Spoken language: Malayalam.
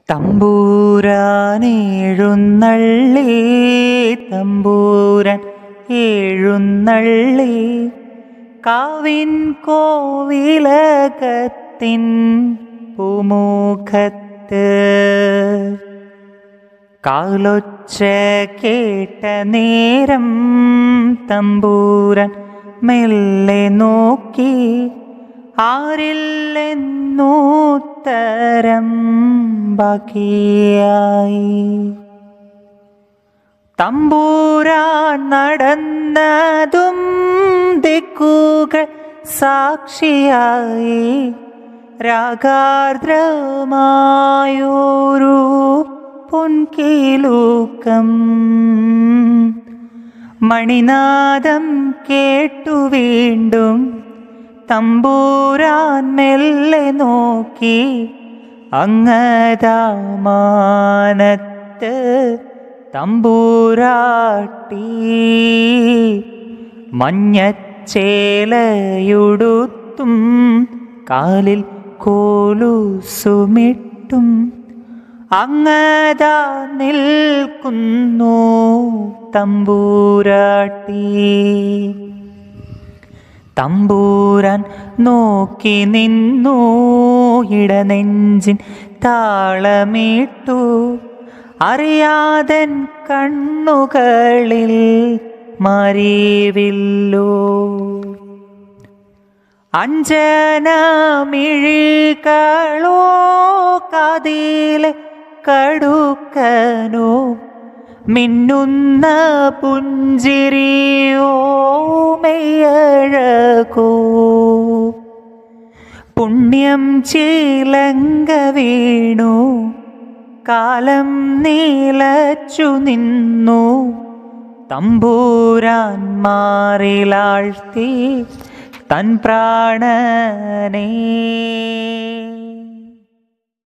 തമ്പൂരാനേഴുന്നള്ളി തമ്പൂരൻ എഴുന്നള്ളി കാവിൻ കോവിലകത്തിൻ പൂമുഖത്ത് കാലൊച്ച കേട്ട നേരം തമ്പൂരൻ മെല്ലെ നോക്കി ആരില്ലെന്നൂത്തരം ബാക്കിയായി തമ്പൂരാൻ നടന്നതും ദിക്കുകൾ സാക്ഷിയായി രാഗാർദ്രമായൊരു പൊൻകീലൂക്കം മണിനാദം കേട്ടു വീണ്ടും തമ്പൂരാൻ മെല്ലെ നോക്കി അങ്ങതാമാനത്ത് തമ്പൂരാട്ടി മഞ്ഞച്ചേലയുടുത്തും കാലിൽ കോലുസുമിട്ടും അങ്ങതാ നിൽക്കുന്നു തമ്പൂരാട്ടി തമ്പൂരാൻ നോക്കി നിന്നു ഇടനെഞ്ചിൻ താളമിട്ടു അറിയാതൻ കണ്ണുകളിൽ മറിവില്ലോ അഞ്ജനമിഴികളോ കാതിലെ കടുക്കനോ മിന്നുന്ന പുഞ്ചിരിയോ മെയ്യഴകോ പുണ്യം ചീലങ്ക വീണു കാലം നീലച്ചു നിന്നു തമ്പൂരാൻ മാറിലാഴ്ത്തി തൻ പ്രാണനേ